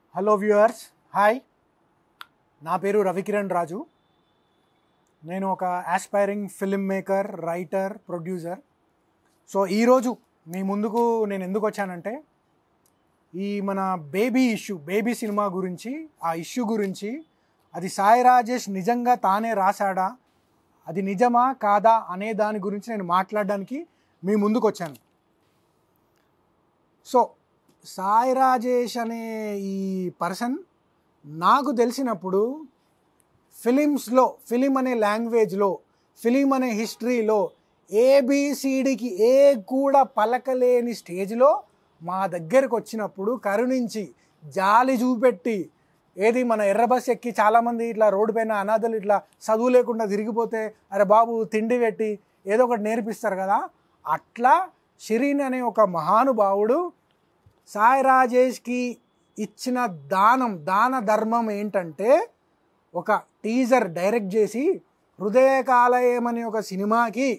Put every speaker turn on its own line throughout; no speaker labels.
Hello viewers hi నా పేరు రవికిరణ్ రాజు నేను ఒక aspiring film maker writer producer so ఈరోజు మీ ముందుకు నేను ఎందుకు వచ్చానంటే ఈ మన బేబీ ఇష్యూ బేబీ సినిమా గురించి ఆ ఇష్యూ గురించి అది సాయి రాజేష్ నిజంగా తానే రాశాడా అది నిజమా కాదా అనే దాని గురించి నేను మాట్లాడడానికి మీ ముందుకు వచ్చాను సో సాయి రాజేష్ అనే ఈ పర్సన్ నాకు తెలిసినప్పుడు ఫిలిమ్స్లో ఫిలిం అనే లాంగ్వేజ్లో ఫిలిం అనే హిస్టరీలో ఏబిసిడికి ఏ కూడా పలకలేని స్టేజ్లో మా దగ్గరకు వచ్చినప్పుడు కరుణించి జాలి చూపెట్టి ఏది మన ఎర్ర బస్ ఎక్కి చాలామంది ఇట్లా రోడ్డు పైన అనాథలు ఇట్లా చదువు లేకుండా తిరిగిపోతే అరే బాబు తిండి పెట్టి ఏదో ఒకటి నేర్పిస్తారు కదా అట్లా షిరీన్ అనే ఒక మహానుభావుడు సాయి రాజేష్కి ఇచ్చిన దానం దాన ధర్మం ఏంటంటే ఒక టీజర్ డైరెక్ట్ చేసి హృదయకాలయం అనే ఒక సినిమాకి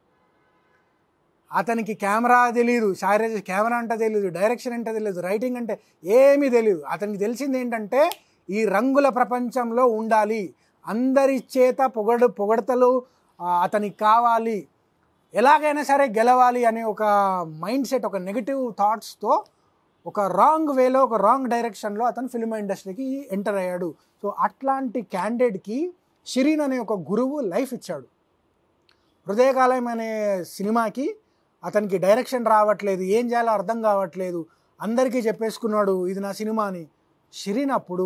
అతనికి కెమెరా తెలియదు సాయి రాజేష్ కెమెరా అంటే తెలియదు డైరెక్షన్ అంటే తెలియదు రైటింగ్ అంటే ఏమీ తెలియదు అతనికి తెలిసింది ఏంటంటే ఈ రంగుల ప్రపంచంలో ఉండాలి అందరి చేత పొగడు పొగడతలు ఆ, అతనికి కావాలి ఎలాగైనా సరే గెలవాలి అనే ఒక మైండ్ సెట్ ఒక నెగిటివ్ థాట్స్తో ఒక రాంగ్ వేలో ఒక రాంగ్ డైరెక్షన్లో అతను ఫిల్మ్ ఇండస్ట్రీకి ఎంటర్ అయ్యాడు సో అట్లాంటి క్యాండిడేట్కి షిరీన్ అనే ఒక గురువు లైఫ్ ఇచ్చాడు హృదయకాలయం అనే సినిమాకి అతనికి డైరెక్షన్ రావట్లేదు ఏం చేయాలో అర్థం కావట్లేదు అందరికీ చెప్పేసుకున్నాడు ఇది నా సినిమా అని షిరీన్ అప్పుడు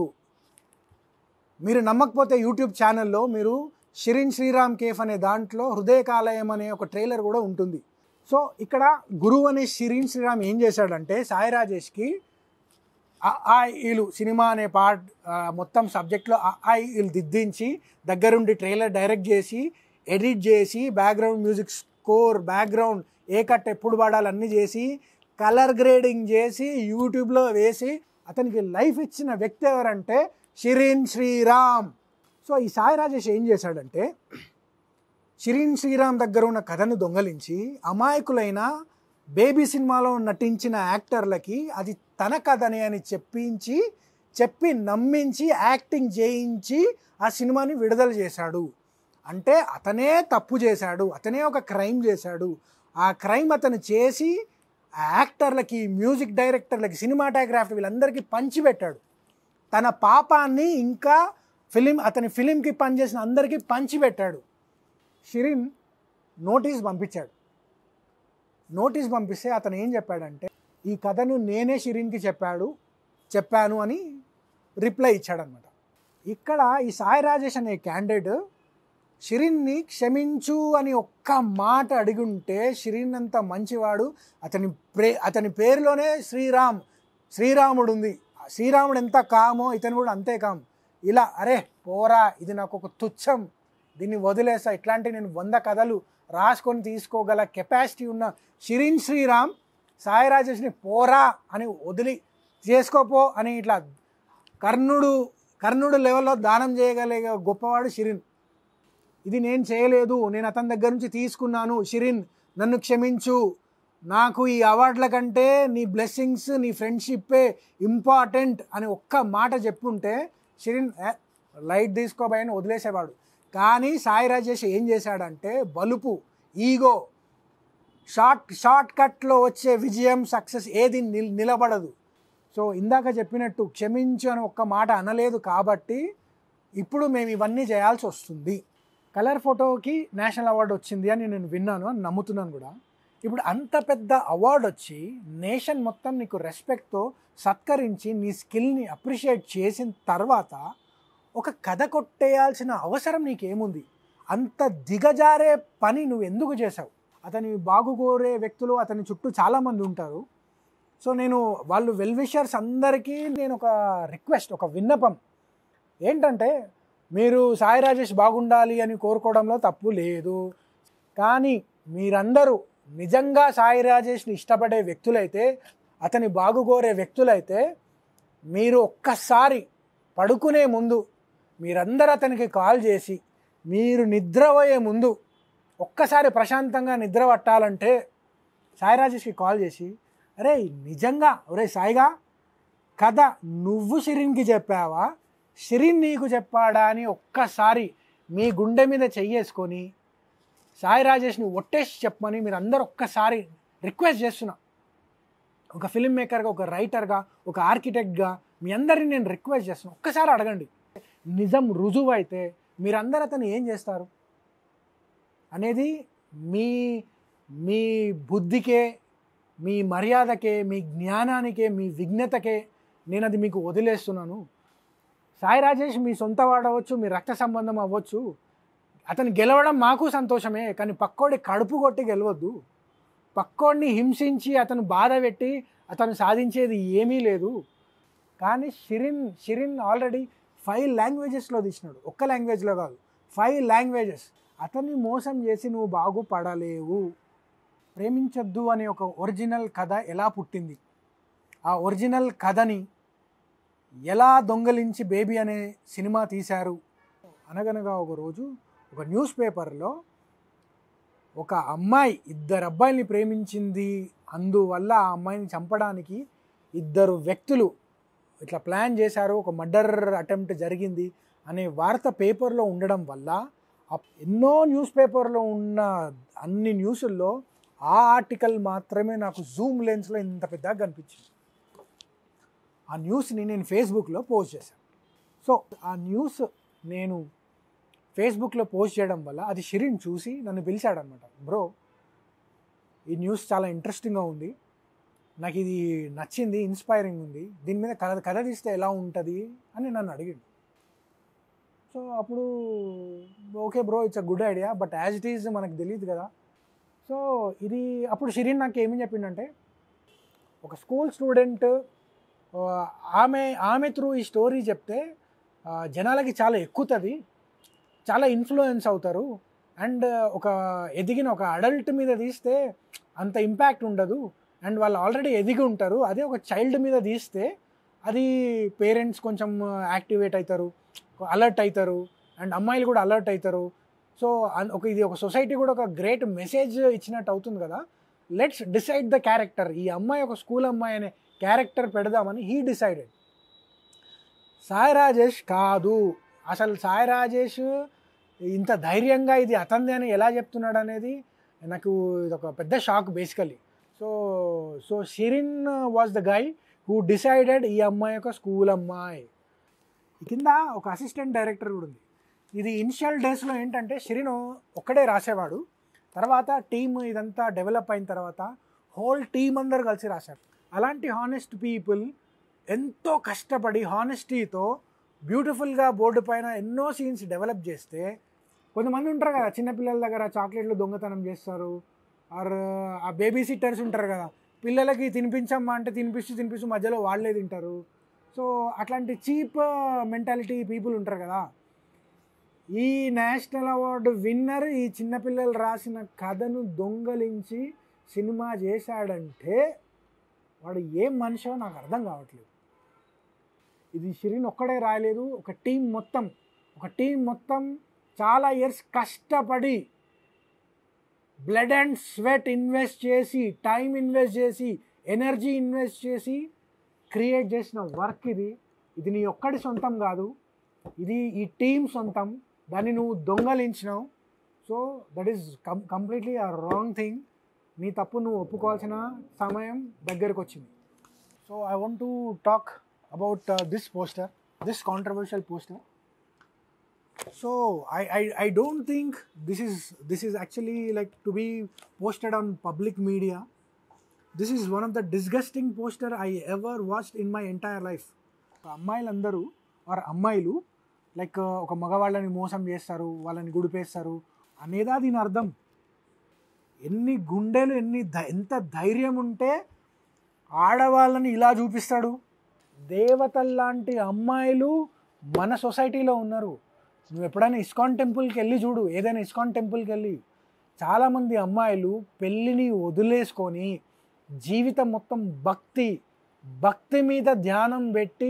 మీరు నమ్మకపోతే యూట్యూబ్ ఛానల్లో మీరు షిరిన్ శ్రీరామ్ కేఫ్ అనే దాంట్లో హృదయకాలయం అనే ఒక ట్రైలర్ కూడా ఉంటుంది సో ఇక్కడ గురువు అనే షిరిన్ శ్రీరామ్ ఏం చేశాడంటే సాయి రాజేష్కి ఆ ఆ ఈలు సినిమా అనే పార్ట్ ఆ, మొత్తం సబ్జెక్ట్లో ఆ ఆ ఈలు దిద్దించి దగ్గరుండి ట్రైలర్ డైరెక్ట్ చేసి ఎడిట్ చేసి బ్యాక్గ్రౌండ్ మ్యూజిక్ స్కోర్ బ్యాక్గ్రౌండ్ ఏ కట్ ఎప్పుడు పాడాలి అన్నీ చేసి కలర్ గ్రేడింగ్ చేసి యూట్యూబ్లో వేసి అతనికి లైఫ్ ఇచ్చిన వ్యక్తి ఎవరంటే షిరిన్ శ్రీరామ్ సో ఈ సాయి రాజేష్ ఏం చేశాడంటే షిరిన్ శ్రీరామ్ దగ్గర ఉన్న కథను దొంగలించి అమాయకులైన బేబీ సినిమాలో నటించిన యాక్టర్లకి అది తన కథనే అని చెప్పించి చెప్పి నమ్మించి యాక్టింగ్ చేయించి ఆ సినిమాని విడుదల చేశాడు అంటే అతనే తప్పు చేశాడు అతనే ఒక క్రైమ్ చేశాడు ఆ క్రైమ్ అతను చేసి ఆ యాక్టర్లకి మ్యూజిక్ డైరెక్టర్లకి సినిమాటోగ్రాఫీ వీళ్ళందరికీ పంచిపెట్టాడు తన పాపాన్ని ఇంకా ఫిలిం అతని ఫిలింకి పనిచేసిన అందరికీ పంచిపెట్టాడు షిరిన్ నోటీస్ పంపించాడు నోటీస్ పంపిస్తే అతను ఏం చెప్పాడంటే ఈ కథను నేనే షిరిన్కి చెప్పాడు చెప్పాను అని రిప్లై ఇచ్చాడనమాట ఇక్కడ ఈ సాయి రాజేష్ అనే క్యాండిడేట్ షిరిన్ని క్షమించు అని ఒక్క మాట అడిగుంటే షిరిన్ అంత మంచివాడు అతని ప్రే అతని పేరులోనే శ్రీరామ్ శ్రీరాముడు ఉంది శ్రీరాముడు ఎంత కామో ఇతను కూడా అంతే కామ్ ఇలా అరే పోరా ఇది నాకు ఒక తుచ్చం దీన్ని వదిలేస్తా ఇట్లాంటి నేను వంద కథలు రాసుకొని తీసుకోగల కెపాసిటీ ఉన్న షిరిన్ శ్రీరామ్ సాయి రాజేష్ని పోరా అని వదిలి చేసుకోపో అని ఇట్లా కర్ణుడు కర్ణుడు లెవెల్లో దానం చేయగలిగే గొప్పవాడు షిరిన్ ఇది నేను చేయలేదు నేను అతని దగ్గర నుంచి తీసుకున్నాను షిరిన్ నన్ను క్షమించు నాకు ఈ అవార్డుల కంటే నీ బ్లెస్సింగ్స్ నీ ఫ్రెండ్షిప్పే ఇంపార్టెంట్ అని ఒక్క మాట చెప్పుంటే షిరిన్ "ఏ, లైట్ తీసుకోబోయని వదిలేసేవాడు కానీ సాయి రాజేష్ ఏం చేశాడంటే బలుపు ఈగో షార్ట్ షార్ట్ కట్లో వచ్చే విజయం సక్సెస్ ఏది నిల్ నిలబడదు సో ఇందాక చెప్పినట్టు క్షమించు అని ఒక్క మాట అనలేదు కాబట్టి ఇప్పుడు మేము ఇవన్నీ చేయాల్సి వస్తుంది కలర్ ఫోటోకి నేషనల్ అవార్డు వచ్చింది అని నేను విన్నాను అని నమ్ముతున్నాను కూడా ఇప్పుడు అంత పెద్ద అవార్డు వచ్చి నేషన్ మొత్తం నీకు రెస్పెక్ట్తో సత్కరించి నీ స్కిల్ని అప్రిషియేట్ చేసిన తర్వాత ఒక కథ కొట్టేయాల్సిన అవసరం నీకేముంది అంత దిగజారే పని నువ్వు ఎందుకు చేసావు అతని బాగు కోరే వ్యక్తులు అతని చుట్టూ చాలామంది ఉంటారు సో నేను వాళ్ళు వెల్ విషర్స్ అందరికీ నేను ఒక రిక్వెస్ట్ ఒక విన్నపం ఏంటంటే మీరు సాయి రాజేష్ బాగుండాలి అని కోరుకోవడంలో తప్పు లేదు కానీ మీరందరూ నిజంగా సాయి రాజేష్ని ఇష్టపడే వ్యక్తులైతే అతని బాగు కోరే వ్యక్తులైతే మీరు ఒక్కసారి పడుకునే ముందు మీరందరూ అతనికి కాల్ చేసి మీరు నిద్రపోయే ముందు ఒక్కసారి ప్రశాంతంగా నిద్ర పట్టాలంటే సాయి రాజేష్కి కాల్ చేసి అరే నిజంగా ఒరే సాయిగా కథ నువ్వు షిరిన్కి చెప్పావా షిరిన్ నీకు చెప్పాడా అని ఒక్కసారి మీ గుండె మీద చెయ్యేసుకొని సాయి రాజేష్ని ఒట్టేసి చెప్పమని మీరు అందరు ఒక్కసారి రిక్వెస్ట్ చేస్తున్నా ఒక ఫిల్మ్ మేకర్గా ఒక రైటర్గా ఒక ఆర్కిటెక్ట్గా మీ అందరిని నేను రిక్వెస్ట్ చేస్తున్నాను ఒక్కసారి అడగండి నిజం రుజువు అయితే మీరందరూ అతను ఏం చేస్తారు అనేది మీ మీ బుద్ధికే మీ మర్యాదకే మీ జ్ఞానానికే మీ విఘ్నతకే నేను అది మీకు వదిలేస్తున్నాను సాయి రాజేష్ మీ సొంత వాడవచ్చు మీ రక్త సంబంధం అవ్వచ్చు అతను గెలవడం మాకు సంతోషమే కానీ పక్కోడి కడుపు కొట్టి గెలవద్దు పక్కోడిని హింసించి అతను బాధ పెట్టి అతను సాధించేది ఏమీ లేదు కానీ షిరిన్ షిరిన్ ఆల్రెడీ ఫైవ్ లాంగ్వేజెస్లో తీసినాడు ఒక్క లాంగ్వేజ్లో కాదు ఫైవ్ లాంగ్వేజెస్ అతన్ని మోసం చేసి నువ్వు బాగుపడలేవు ప్రేమించొద్దు అనే ఒక ఒరిజినల్ కథ ఎలా పుట్టింది ఆ ఒరిజినల్ కథని ఎలా దొంగలించి బేబీ అనే సినిమా తీశారు అనగనగా ఒక రోజు ఒక న్యూస్ పేపర్లో ఒక అమ్మాయి ఇద్దరు అబ్బాయిల్ని ప్రేమించింది అందువల్ల ఆ అమ్మాయిని చంపడానికి ఇద్దరు వ్యక్తులు ఇట్లా ప్లాన్ చేశారు ఒక మర్డర్ అటెంప్ట్ జరిగింది అనే వార్త పేపర్లో ఉండడం వల్ల ఆ ఎన్నో న్యూస్ పేపర్లో ఉన్న అన్ని న్యూసుల్లో ఆ ఆర్టికల్ మాత్రమే నాకు జూమ్ లెన్స్లో ఇంత పెద్దగా కనిపించింది ఆ న్యూస్ని నేను ఫేస్బుక్లో పోస్ట్ చేశాను సో ఆ న్యూస్ నేను ఫేస్బుక్లో పోస్ట్ చేయడం వల్ల అది షిరిన్ చూసి నన్ను పిలిచాడనమాట బ్రో ఈ న్యూస్ చాలా ఇంట్రెస్టింగ్గా ఉంది నాకు ఇది నచ్చింది ఇన్స్పైరింగ్ ఉంది దీని మీద కథ కథ తీస్తే ఎలా ఉంటుంది అని నన్ను అడిగాడు సో అప్పుడు okay bro it's a good idea but as it is మనకు తెలియదు కదా సో ఇది అప్పుడు షిరిన్ నాకు ఏమని చెప్పిండంటే ఒక స్కూల్ స్టూడెంట్ ఆమె ఆమె త్రూ ఈ స్టోరీ చెప్తే ఆ, జనాలకి చాలా ఎక్కుతుంది చాలా ఇన్ఫ్లుయెన్స్ అవుతారు అండ్ ఒక ఎదిగిన ఒక అడల్ట్ మీద తీస్తే అంత ఇంపాక్ట్ ఉండదు అండ్ వాళ్ళు ఆల్రెడీ ఎదిగి ఉంటారు అదే ఒక చైల్డ్ మీద తీస్తే అది పేరెంట్స్ కొంచెం యాక్టివేట్ అవుతారు అలర్ట్ అవుతారు అండ్ అమ్మాయిలు కూడా అలర్ట్ అవుతారు సో అన్- ఒక ఇది ఒక సొసైటీ కూడా ఒక గ్రేట్ మెసేజ్ ఇచ్చినట్టు అవుతుంది కదా లెట్స్ డిసైడ్ ద క్యారెక్టర్ ఈ అమ్మాయి ఒక స్కూల్ అమ్మాయి అనే క్యారెక్టర్ పెడదామని హీ డిసైడెడ్ సాయి రాజేష్ కాదు అసలు సాయి రాజేష్ ఇంత ధైర్యంగా ఇది అతంది అని ఎలా చెప్తున్నాడు అనేది నాకు ఇది ఒక పెద్ద shock basically so so Shirin was the guy who decided ఈ అమ్మాయి ఒక స్కూల్ అమ్మాయి కింద ఒక అసిస్టెంట్ డైరెక్టర్ కూడా ఉంది ఇది ఇనిషియల్ డేస్లో ఏంటంటే షిరిన్ ఒక్కడే రాసేవాడు తర్వాత టీమ్ ఇదంతా డెవలప్ అయిన తర్వాత హోల్ టీమ్ అందరు కలిసి రాశారు అలాంటి హానెస్ట్ పీపుల్ ఎంతో కష్టపడి హానెస్టీతో బ్యూటిఫుల్గా బోర్డు పైన ఎన్నో సీన్స్ డెవలప్ చేస్తే కొంతమంది ఉంటారు కదా చిన్నపిల్లల దగ్గర చాక్లెట్లు దొంగతనం చేస్తారు ఆర్ ఆ బేబీ సిట్టర్స్ ఉంటారు కదా పిల్లలకి తినిపించమ్మా అంటే తినిపిస్తూ తినిపిస్తూ మధ్యలో వాళ్ళే తింటారు సో అట్లాంటి చీప్ మెంటాలిటీ పీపుల్ ఉంటారు కదా ఈ నేషనల్ అవార్డు విన్నర్ ఈ చిన్నపిల్లలు రాసిన కథను దొంగలించి సినిమా చేశాడంటే వాడు ఏం మనిషో నాకు అర్థం కావట్లేదు ఇది షిరిన్ ఒక్కడే రాయలేదు ఒక టీం మొత్తం ఒక టీం మొత్తం చాలా ఇయర్స్ కష్టపడి బ్లడ్ అండ్ స్వెట్ ఇన్వెస్ట్ చేసి టైం ఇన్వెస్ట్ చేసి ఎనర్జీ ఇన్వెస్ట్ చేసి క్రియేట్ చేసిన వర్క్ ఇది ఇది నీ ఒక్కడి సొంతం కాదు ఇది ఈ టీం సొంతం దాన్ని నువ్వు దొంగలించినావు so that is com completely a wrong thing నీ తప్పు నువ్వు ఒప్పుకోవాల్సిన సమయం దగ్గరకు వచ్చింది so I want to talk about this poster this controversial poster so I, I i don't think this is this is actually like to be posted on public media this is one of the disgusting poster i ever watched in my entire life అమ్మాయిలందరూ are అమ్మాయిలు like ఒక మగవాళ్ళని మోసం చేస్తారు వాళ్ళని గుడిపేస్తారు అనేదా దీని అర్థం ఎన్ని గుండెలు ఎన్ని ధై- ఎంత ధైర్యం ఉంటే ఆడవాళ్ళని ఇలా చూపిస్తాడు దేవతల్లాంటి అమ్మాయిలు మన సొసైటీలో ఉన్నారు నువ్వు ఎప్పుడైనా ఇస్కాన్ టెంపుల్కి వెళ్ళి చూడు ఏదైనా ఇస్కాన్ టెంపుల్కి వెళ్ళి చాలామంది అమ్మాయిలు పెళ్ళిని వదిలేసుకొని జీవితం మొత్తం భక్తి భక్తి మీద ధ్యానం పెట్టి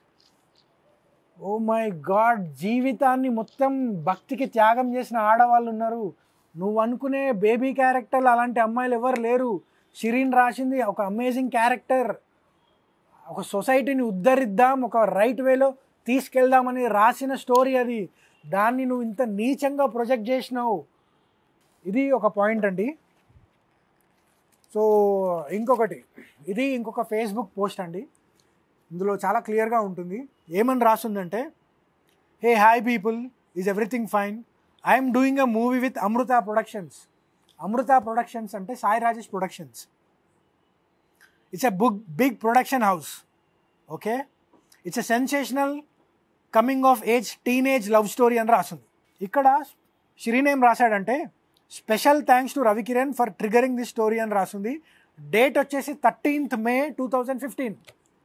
ఓ మై గాడ్ జీవితాన్ని మొత్తం భక్తికి త్యాగం చేసిన ఆడవాళ్ళు ఉన్నారు నువ్వు అనుకునే బేబీ క్యారెక్టర్లు అలాంటి అమ్మాయిలు ఎవరు లేరు షిరీన్ రాసింది ఒక అమేజింగ్ క్యారెక్టర్ ఒక సొసైటీని ఉద్ధరిద్దాం ఒక రైట్ వేలో తీసుకెళ్దామని రాసిన స్టోరీ అది దాన్ని నువ్వు ఇంత నీచంగా ప్రొజెక్ట్ చేసినావు ఇది ఒక పాయింట్ అండి సో ఇంకొకటి ఇది ఇంకొక ఫేస్బుక్ పోస్ట్ అండి ఇందులో చాలా క్లియర్గా ఉంటుంది ఏమని రాస్తుందంటే hey hi people is everything fine I'm doing a movie with Amrita productions Amrita productions అంటే Sai Rajesh productions it's a book big production house okay it's a sensational coming of age teenage love story అని రాసింది ఇక్కడ షిరీన్ ఏం రాశాడంటే special thanks to Ravikiran for triggering the story అని రాసింది date వచ్చేసి thirteenth May two thousand fifteen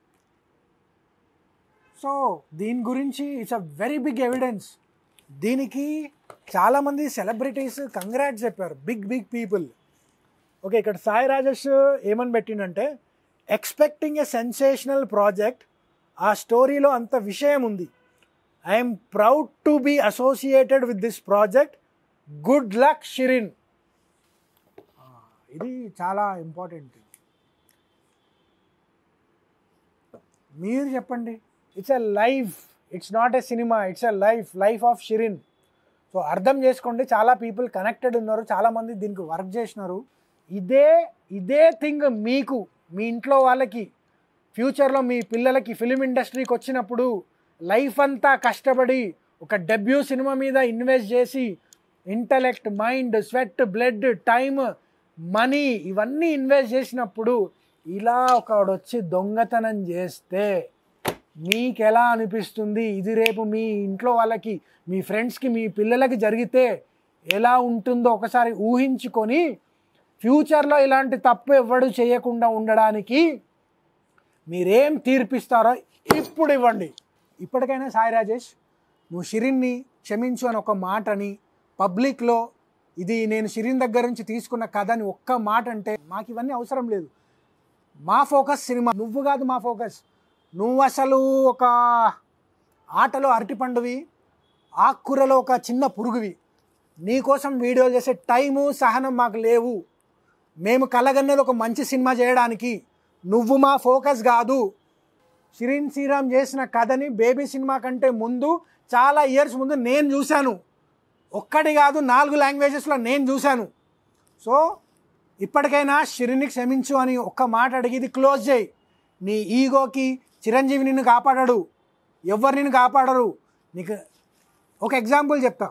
so దీని గురించి it's a very big evidence దీనికి చాలామంది సెలబ్రిటీస్ కంగ్రాట్స్ చెప్పారు బిగ్ బిగ్ పీపుల్ ఓకే ఇక్కడ సాయి రాజేష్ ఏమని పెట్టిండంటే ఎక్స్పెక్టింగ్ ఎ సెన్సేషనల్ ప్రాజెక్ట్ ఆ స్టోరీలో అంత విషయం ఉంది I'm proud to be associated with this project good luck Shirin ఇది చాలా ఇంపార్టెంట్ మీరు చెప్పండి it's a life it's not a cinema it's a life life of Shirin so అర్థం చేసుకోండి చాలా పీపుల్ కనెక్టెడ్ ఉన్నారు చాలామంది దీనికి వర్క్ చేసినారు ఇదే ఇదే థింగ్ మీకు మీ ఇంట్లో వాళ్ళకి ఫ్యూచర్లో మీ పిల్లలకి ఫిలిం ఇండస్ట్రీకి వచ్చినప్పుడు లైఫ్ అంతా కష్టపడి ఒక డెబ్యూ సినిమా మీద ఇన్వెస్ట్ చేసి intellect mind sweat blood time money ఇవన్నీ ఇన్వెస్ట్ చేసినప్పుడు ఇలా ఒకడు వచ్చి దొంగతనం చేస్తే మీకు ఎలా అనిపిస్తుంది ఇది రేపు మీ ఇంట్లో వాళ్ళకి మీ ఫ్రెండ్స్కి మీ పిల్లలకి జరిగితే ఎలా ఉంటుందో ఒకసారి ఊహించుకొని ఫ్యూచర్లో ఇలాంటి తప్పు ఎవ్వడు చేయకుండా ఉండడానికి మీరేం తీర్పిస్తారో ఇప్పుడు ఇవ్వండి ఇప్పటికైనా సాయి రాజేష్ నువ్వు షిరిన్ని క్షమించు అని ఒక మాటని పబ్లిక్లో ఇది నేను షిరిన్ దగ్గర నుంచి తీసుకున్న కథ అని ఒక్క మాట అంటే మాకు ఇవన్నీ అవసరం లేదు మా ఫోకస్ సినిమా నువ్వు కాదు మా ఫోకస్ నువ్వు అసలు ఒక ఆటలో అరటిపండువి ఆకుకూరలో ఒక చిన్న పురుగువి నీకోసం వీడియోలు చేసే టైము సహనం మాకు లేవు మేము కలగన్నది ఒక మంచి సినిమా చేయడానికి నువ్వు మా ఫోకస్ కాదు షిరిన్ శ్రీరామ్ చేసిన కథని బేబీ సినిమా కంటే ముందు చాలా ఇయర్స్ ముందు నేను చూశాను ఒక్కటి కాదు నాలుగు లాంగ్వేజెస్లో నేను చూశాను సో ఇప్పటికైనా షిరిన్ని క్షమించు అని ఒక్క మాట అడిగి ఇది క్లోజ్ చేయి నీ ఈగోకి చిరంజీవి నిన్ను కాపాడడు ఎవరు నిన్ను కాపాడరు నీకు ఒక ఎగ్జాంపుల్ చెప్తా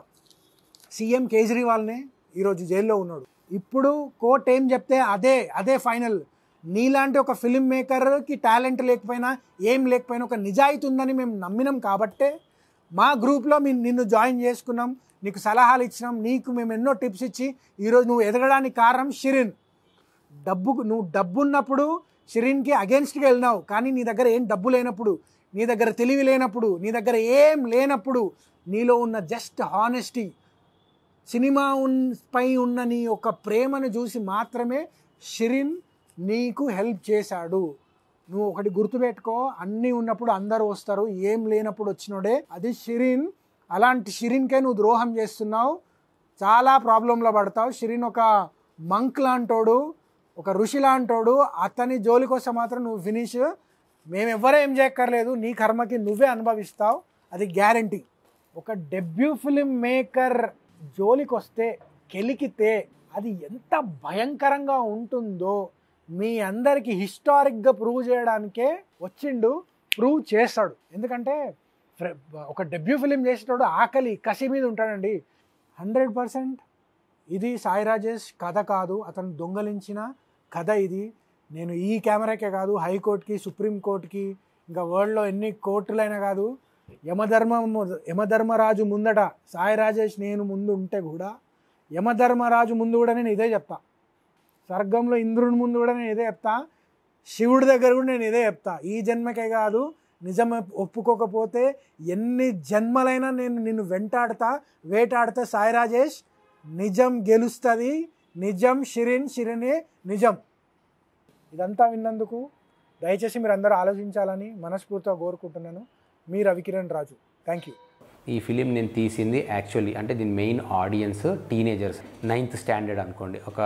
సీఎం కేజ్రీవాల్నే ఈరోజు జైల్లో ఉన్నాడు ఇప్పుడు కోర్ట్ ఏం చెప్తే అదే అదే ఫైనల్ నీలాంటి ఒక ఫిల్మ్ మేకర్కి టాలెంట్ లేకపోయినా ఏం లేకపోయినా ఒక నిజాయితీ ఉందని మేము నమ్మినాం కాబట్టే మా గ్రూప్లో మేము నిన్ను జాయిన్ చేసుకున్నాం నీకు సలహాలు ఇచ్చినాం నీకు మేము ఎన్నో టిప్స్ ఇచ్చి ఈరోజు నువ్వు ఎదగడానికి కారణం షిరిన్ డబ్బు నువ్వు డబ్బు ఉన్నప్పుడు షిరిన్కి అగేన్స్ట్గా వెళ్ళినావు కానీ నీ దగ్గర ఏం డబ్బు లేనప్పుడు నీ దగ్గర తెలివి లేనప్పుడు నీ దగ్గర ఏం లేనప్పుడు నీలో ఉన్న జస్ట్ హానెస్టీ సినిమా ఉన్ పై ఉన్న నీ యొక్క ప్రేమను చూసి మాత్రమే షిరిన్ నీకు హెల్ప్ చేశాడు నువ్వు ఒకటి గుర్తుపెట్టుకో అన్నీ ఉన్నప్పుడు అందరూ వస్తారు ఏం లేనప్పుడు వచ్చినోడే అది షిరిన్ అలాంటి షిరిన్కే నువ్వు ద్రోహం చేస్తున్నావు చాలా ప్రాబ్లంలో పడతావు షిరిన్ ఒక మంక్ లాంటోడు ఒక ఋషి లాంటోడు అతని జోలి కోసం మాత్రం నువ్వు ఫినిష్ మేము ఎవ్వరూ ఏం చేయక్కర్లేదు నీ కర్మకి నువ్వే అనుభవిస్తావు అది గ్యారంటీ ఒక డెబ్యూ ఫిలిం మేకర్ జోలికి వస్తే కెలికితే అది ఎంత భయంకరంగా ఉంటుందో మీ అందరికీ హిస్టారిక్గా ప్రూవ్ చేయడానికే వచ్చిండు ప్రూవ్ చేస్తాడు ఎందుకంటే ఫ్రె- ఒక డెబ్యూ ఫిలిం చేసేటోడు ఆకలి కసి మీద ఉంటాడండి హండ్రెడ్ పర్సెంట్ ఇది సాయి రాజేష్ కథ కాదు అతను దొంగలించిన కథ ఇది నేను ఈ కెమెరాకే కాదు హైకోర్టుకి సుప్రీంకోర్టుకి ఇంకా వరల్డ్లో ఎన్ని కోర్టులైనా కాదు యమధర్మ యమధర్మరాజు ముందట సాయి రాజేష్ నేను ముందు ఉంటే కూడా యమధర్మరాజు ముందు కూడా నేను ఇదే చెప్తా స్వర్గంలో ఇంద్రుని ముందు కూడా నేను ఇదే చెప్తా శివుడి దగ్గర కూడా నేను ఇదే చెప్తా ఈ జన్మకే కాదు నిజం ఒప్పుకోకపోతే ఎన్ని జన్మలైనా నేను నిన్ను వెంటాడతా వేటాడతా సాయి రాజేష్ నిజం గెలుస్తుంది నిజం షిరిన్ షిరినే నిజం ఇదంతా విన్నందుకు దయచేసి మీరు అందరూ ఆలోచించాలని మనస్ఫూర్తిగా కోరుకుంటున్నాను మీ రవికిరణ్ రాజు థ్యాంక్ యూ
ఈ ఫిలిం నేను తీసింది యాక్చువల్లీ అంటే దీని main audience teenagers ninth standard అనుకోండి ఒక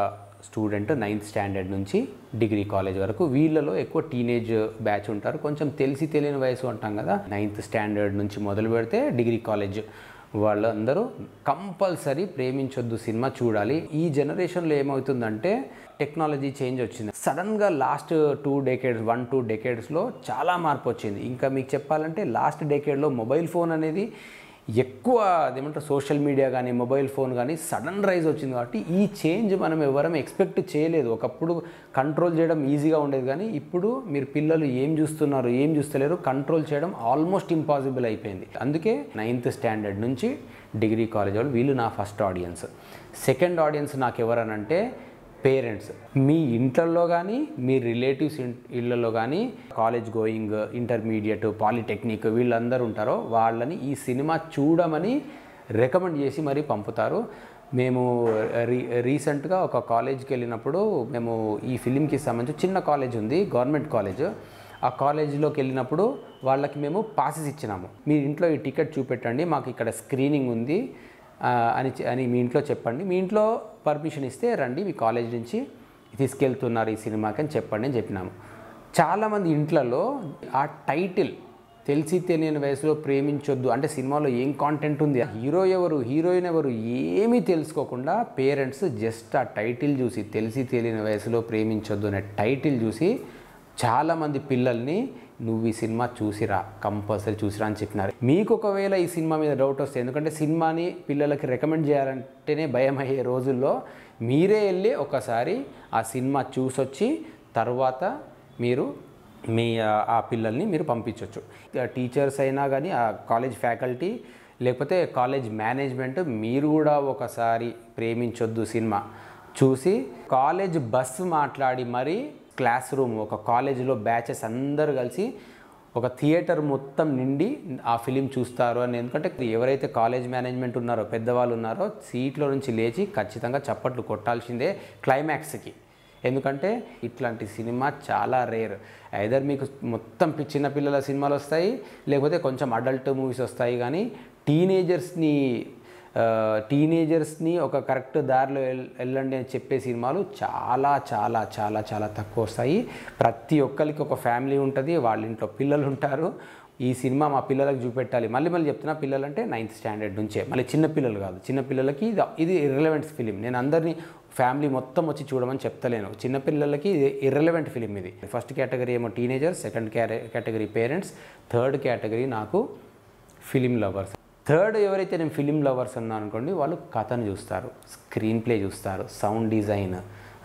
స్టూడెంట్ నైన్త్ స్టాండర్డ్ నుంచి డిగ్రీ కాలేజ్ వరకు వీళ్ళలో ఎక్కువ టీనేజ్ బ్యాచ్ ఉంటారు కొంచెం తెలిసి తెలియని వయసు అంటాం కదా నైన్త్ స్టాండర్డ్ నుంచి మొదలు పెడితే డిగ్రీ కాలేజ్ వాళ్ళందరూ కంపల్సరీ ప్రేమించొద్దు సినిమా చూడాలి ఈ జనరేషన్లో ఏమవుతుందంటే టెక్నాలజీ చేంజ్ వచ్చింది సడన్గా last two decades one two డెకేడ్స్లో చాలా మార్పు వచ్చింది ఇంకా మీకు చెప్పాలంటే లాస్ట్ డెకేడ్లో మొబైల్ ఫోన్ అనేది ఎక్కువ అదేమంటారు సోషల్ మీడియా కానీ మొబైల్ ఫోన్ కానీ సడన్ రైజ్ వచ్చింది కాబట్టి ఈ చేంజ్ మనం ఎవరం ఎక్స్పెక్ట్ చేయలేదు ఒకప్పుడు కంట్రోల్ చేయడం ఈజీగా ఉండేది కానీ ఇప్పుడు మీరు పిల్లలు ఏం చూస్తున్నారు ఏం చూస్తలేరు కంట్రోల్ చేయడం ఆల్మోస్ట్ ఇంపాసిబుల్ అయిపోయింది అందుకే నైన్త్ స్టాండర్డ్ నుంచి డిగ్రీ కాలేజ్ వాళ్ళు వీళ్ళు నా ఫస్ట్ ఆడియన్స్ సెకండ్ ఆడియన్స్ నాకు ఎవరనంటే పేరెంట్స్ మీ ఇంట్లలో కానీ మీ రిలేటివ్స్ ఇళ్ళల్లో కానీ కాలేజ్ గోయింగ్ ఇంటర్మీడియట్ పాలిటెక్నిక్ వీళ్ళందరూ ఉంటారో వాళ్ళని ఈ సినిమా చూడమని రికమెండ్ చేసి మరీ పంపుతారు మేము రీ రీసెంట్గా ఒక కాలేజ్కి వెళ్ళినప్పుడు మేము ఈ ఫిలింకి సంబంధించి చిన్న కాలేజ్ ఉంది గవర్నమెంట్ కాలేజ్ ఆ కాలేజీలోకి వెళ్ళినప్పుడు వాళ్ళకి మేము పాసెస్ ఇచ్చినాము మీ ఇంట్లో ఈ టికెట్ చూపెట్టండి మాకు ఇక్కడ స్క్రీనింగ్ ఉంది ఆ, అని చె- అని మీ ఇంట్లో చెప్పండి మీ ఇంట్లో పర్మిషన్ ఇస్తే రండి మీ కాలేజ్ నుంచి తీసుకెళ్తున్నారు ఈ సినిమాకి అని చెప్పండి అని చెప్పినాము చాలామంది ఇంట్లలో ఆ టైటిల్ తెలిసి తెలియని వయసులో ప్రేమించొద్దు అంటే సినిమాలో ఏం కాంటెంట్ ఉంది హీరో ఎవరు హీరోయిన్ ఎవరు ఏమీ తెలుసుకోకుండా పేరెంట్స్ జస్ట్ ఆ టైటిల్ చూసి తెలిసి తెలియని వయసులో ప్రేమించొద్దు అనే టైటిల్ చూసి చాలామంది పిల్లల్ని నువ్వు ఈ సినిమా చూసిరా కంపల్సరీ చూసిరా అని చెప్పినారు మీకు ఒకవేళ ఈ సినిమా మీద డౌట్ వస్తే ఎందుకంటే సినిమాని పిల్లలకి రికమెండ్ చేయాలంటేనే భయం అయ్యే రోజుల్లో మీరే వెళ్ళి ఒకసారి ఆ సినిమా చూసొచ్చి తర్వాత మీరు మీ ఆ- ఆ పిల్లల్ని మీరు పంపించవచ్చు టీచర్స్ అయినా కానీ ఆ కాలేజ్ ఫ్యాకల్టీ లేకపోతే కాలేజ్ మేనేజ్మెంట్ మీరు కూడా ఒకసారి ప్రేమించొద్దు సినిమా చూసి కాలేజ్ బస్సు మాట్లాడి మరీ క్లాస్ రూమ్ ఒక కాలేజీలో బ్యాచెస్ అందరూ కలిసి ఒక థియేటర్ మొత్తం నిండి ఆ ఫిలిం చూస్తారు అని ఎందుకంటే ఎవరైతే కాలేజ్ మేనేజ్మెంట్ ఉన్నారో పెద్దవాళ్ళు ఉన్నారో సీట్లో నుంచి లేచి ఖచ్చితంగా చప్పట్లు కొట్టాల్సిందే క్లైమాక్స్కి ఎందుకంటే ఇట్లాంటి సినిమా చాలా రేర్ ఐదర్ మీకు మొత్తం పి- చిన్న పిల్లల సినిమాలు వస్తాయి లేకపోతే కొంచెం అడల్ట్ మూవీస్ వస్తాయి కానీ టీనేజర్స్ని టీనేజర్స్ని ఒక కరెక్ట్ దారిలో వెల్- వెళ్ళండి అని చెప్పే సినిమాలు చాలా చాలా చాలా చాలా తక్కువ వస్తాయి ప్రతి ఒక్కరికి ఒక ఫ్యామిలీ ఉంటుంది వాళ్ళ ఇంట్లో పిల్లలు ఉంటారు ఈ సినిమా మా పిల్లలకు చూపెట్టాలి మళ్ళీ మళ్ళీ చెప్తున్నా పిల్లలంటే నైన్త్ స్టాండర్డ్ నుంచే మళ్ళీ చిన్న పిల్లలు కాదు చిన్న పిల్లలకి ఇది ఇది ఇర్రెలవెంట్ ఫిలిం నేను అందరినీ ఫ్యామిలీ మొత్తం వచ్చి చూడమని చెప్తలేను చిన్న పిల్లలకి ఇది ఇర్రెలవెంట్ ఫిలిం ఇది ఫస్ట్ కేటగిరీ ఏమో teenagers second category parents third category నాకు ఫిలిం లవర్స్ థర్డ్ ఎవరైతే నేను ఫిలిం లవర్స్ అన్నా అనుకోండి వాళ్ళు కథను చూస్తారు స్క్రీన్ ప్లే చూస్తారు sound design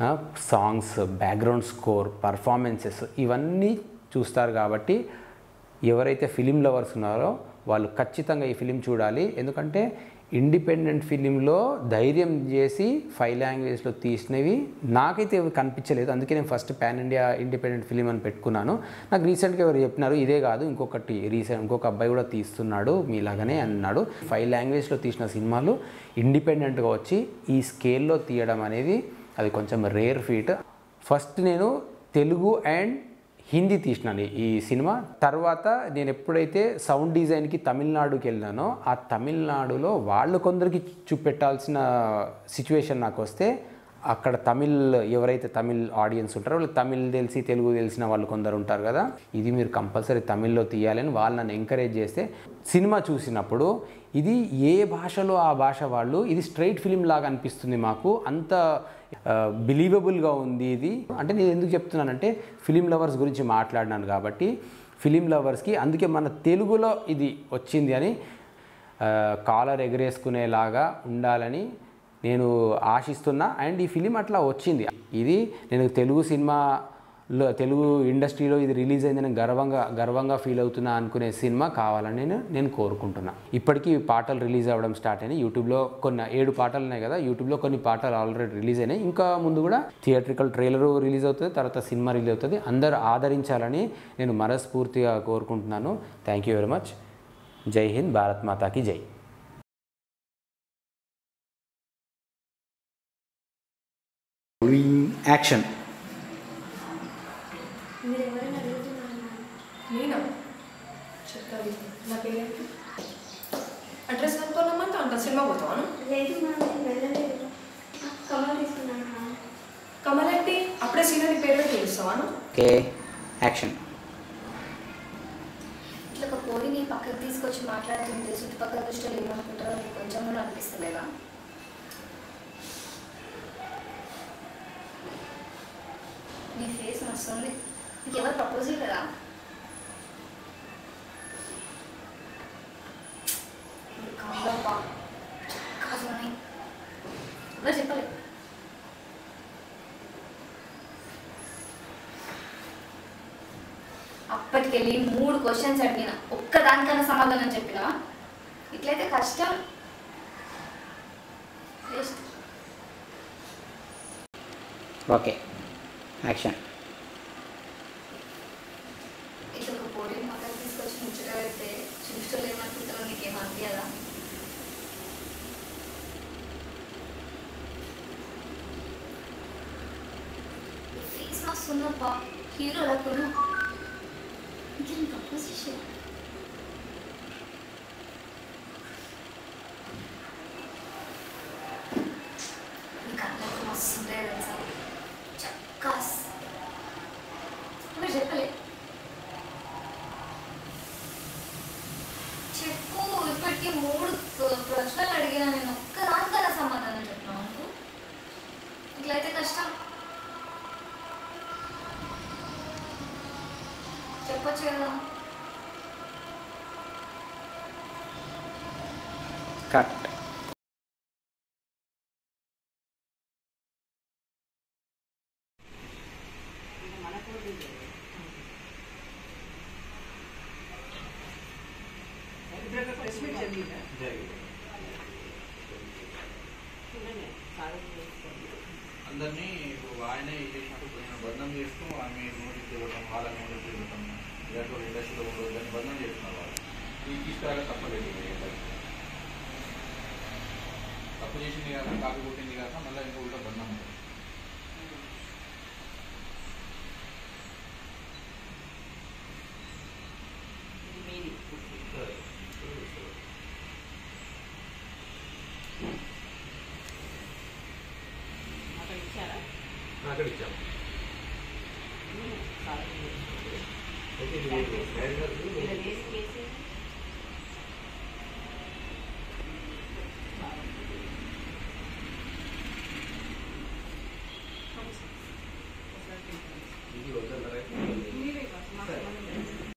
songs background score performances ఇవన్నీ చూస్తారు కాబట్టి ఎవరైతే ఫిలిం లవర్స్ ఉన్నారో వాళ్ళు ఖచ్చితంగా ఈ ఫిలిం చూడాలి ఎందుకంటే ఇండిపెండెంట్ ఫిలింలో ధైర్యం చేసి ఫైవ్ లాంగ్వేజ్లో తీసినవి నాకైతే ఇవి కనిపించలేదు అందుకే నేను first pan India independent film అని పెట్టుకున్నాను నాకు రీసెంట్గా ఎవరు చెప్పినారు ఇదే కాదు ఇంకొకటి రీసెంట్ ఇంకొక అబ్బాయి కూడా తీస్తున్నాడు మీలాగానే అన్నాడు ఫైవ్ లాంగ్వేజ్లో తీసిన సినిమాలు ఇండిపెండెంట్గా వచ్చి ఈ స్కేల్లో తీయడం అనేది అది కొంచెం రేర్ ఫీట్ ఫస్ట్ నేను తెలుగు అండ్ హిందీ తీసినాను ఈ సినిమా తర్వాత నేను ఎప్పుడైతే సౌండ్ డిజైన్కి తమిళనాడుకి వెళ్ళినానో ఆ తమిళనాడులో వాళ్ళు కొందరికి చూపెట్టాల్సిన సిచ్యువేషన్ నాకు వస్తే అక్కడ తమిళ్ ఎవరైతే తమిళ్ ఆడియన్స్ ఉంటారో వాళ్ళకి తమిళ్ తెలిసి తెలుగు తెలిసిన వాళ్ళు కొందరు ఉంటారు కదా ఇది మీరు కంపల్సరీ తమిళ్లో తీయాలని వాళ్ళు నన్ను ఎంకరేజ్ చేస్తే సినిమా చూసినప్పుడు ఇది ఏ భాషలో ఆ భాష వాళ్ళు ఇది స్ట్రైట్ ఫిలిం లాగా అనిపిస్తుంది మాకు అంత బిలీవబుల్గా ఉంది ఇది అంటే నేను ఎందుకు చెప్తున్నానంటే ఫిలిం లవర్స్ గురించి మాట్లాడినాను కాబట్టి ఫిలిం లవర్స్కి అందుకే మన తెలుగులో ఇది వచ్చింది అని ఆ, కాలర్ ఎగరేసుకునేలాగా ఉండాలని నేను ఆశిస్తున్నా అండ్ ఈ ఫిలిం అట్లా వచ్చింది ఇది నేను తెలుగు సినిమాలో తెలుగు ఇండస్ట్రీలో ఇది రిలీజ్ అయిందని గర్వంగా గర్వంగా ఫీల్ అవుతున్నా అనుకునే సినిమా కావాలని నేను నేను కోరుకుంటున్నా ఇప్పటికీ ఈ పాటలు రిలీజ్ అవ్వడం స్టార్ట్ అయినాయి యూట్యూబ్లో కొన్ని ఏడు పాటలు ఉన్నాయి కదా యూట్యూబ్లో కొన్ని పాటలు ఆల్రెడీ రిలీజ్ అయినాయి ఇంకా ముందు కూడా థియేట్రికల్ ట్రైలర్ రిలీజ్ అవుతుంది తర్వాత సినిమా రిలీజ్ అవుతుంది అందరూ ఆదరించాలని నేను మనస్ఫూర్తిగా కోరుకుంటున్నాను థ్యాంక్ యూ వెరీ మచ్ జై హింద్ భారత్ మాతాకి జై
యాక్షన్
మీరు ఎవరైనా అడుగుతున్నారా
నేనా చెప్పాలి నా పేరేంటి అడ్రస్ కనుక్కోనమ్మంటే అంత సినిమా పోతాను
లేదు మా నేను వెళ్ళలేదు కవర్ తీసుకున్నాను మా
కమల్ ఏంటి అప్పుడే సీనియర్ పేరు పెట్టి పిలుస్తావా
ఓకే యాక్షన్
ఇట్లా ఒక పోరిని పక్కకు తీసుకొచ్చి మాట్లాడుతుంటే చుట్టుపక్కల దృష్టిలో ఏమనుకుంటారో నీకు కొంచెం కూడా అనిపిస్తలేదా నీ ఫేస్ వస్తుంది నీకు ఎవరు ప్రపోజ్ కదా కాదప్పా కాదు అని ఎవరు చెప్పలేదు అప్పటికెళ్ళి మూడు క్వశ్చన్స్ అడిగిన ఒక్కదానికన్నా సమాధానం చెప్పిన ఇట్లయితే కష్టం వేస్ట్
ఓకే యాక్షన్
ఇట్లా ఒక పోటీ మొత్తం తీసుకొచ్చి ముచ్చట పెడితే చూస్తూ ఏమనుకుంటారో నీకేం అనిపించదా ఫేస్ మస్తు ఉన్నప్పా హీరో లేకుండా ఇంకేం ప్రపోజ్ చేసేది నీ కళ్ళకు మస్తు ఉంటాయి తెలుసా చక్కాస్ మీరు చెప్పలే చెప్పు ఇప్పటికి మూడు ప్ర- ప్రశ్నలు అడిగినా నేను ఒక్కదానికన్నా సమాధానం చెప్పినా నువ్వు ఇట్లయితే కష్టం చెప్పొచ్చు కదా
కట్
అందరినీ ఇప్పుడు ఆయనే ఇది చేసినట్టు ఇప్పుడు నేను బంధం చేస్తూ ఆమె నోటీస్ ఇవ్వటం వాళ్ళ నోటీస్ ఇవ్వటం ఇలాంటి ఇండస్ట్రీలో ఉండదు దాన్ని బంధం చేస్తున్నారు వాళ్ళు ఇది తీసుకురాగా తప్పలేదు ఇది ఏంటంటే. తప్పు చేసింది కాక కాపీ కొట్టింది కాక మళ్ళీ ఇంకో ఉల్టా బంధం ఉంది అక్కడ ఇచ్చాము అయితే ఇది లేదు. డైరెక్ట్ గా